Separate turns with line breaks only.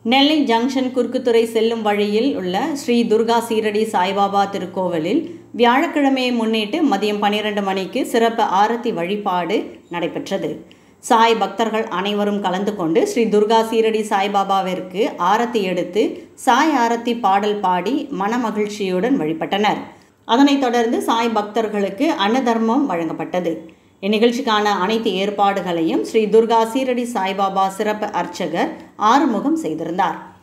நெல்லை junction Kurukkuthurai செல்லும் வழியில் உள்ள ஸ்ரீ துர்கா சீரடி சாய்பாபா திருக்கோவிலில் வியாழக்கிழமையை முன்னிட்டு மதியம் பன்னிரண்டு மணிக்கு சிறப்பு ஆரத்தி வழிபாடு நடைபெற்றது சாய் பக்தர்கள் அனைவரும் கலந்து கொண்டு ஸ்ரீ துர்கா சீரடி சாய்பாபாவிற்கு ஆரத்தி எடுத்து சாய் ஆரத்தி பாடல் பாடி மனமகிழ்ச்சியுடன் வழிபட்டனர் அதனைத் தொடர்ந்து சாய் பக்தர்களுக்கு அன்னதர்மம் வழங்கப்பட்டது இந்நிகழ்ச்சிக்கான அனைத்து ஏற்பாடுகளையும் ஸ்ரீ துர்கா சீரடி சாய்பாபா சிறப்பு அர்ச்சகர் ஆறுமுகம் செய்திருந்தார்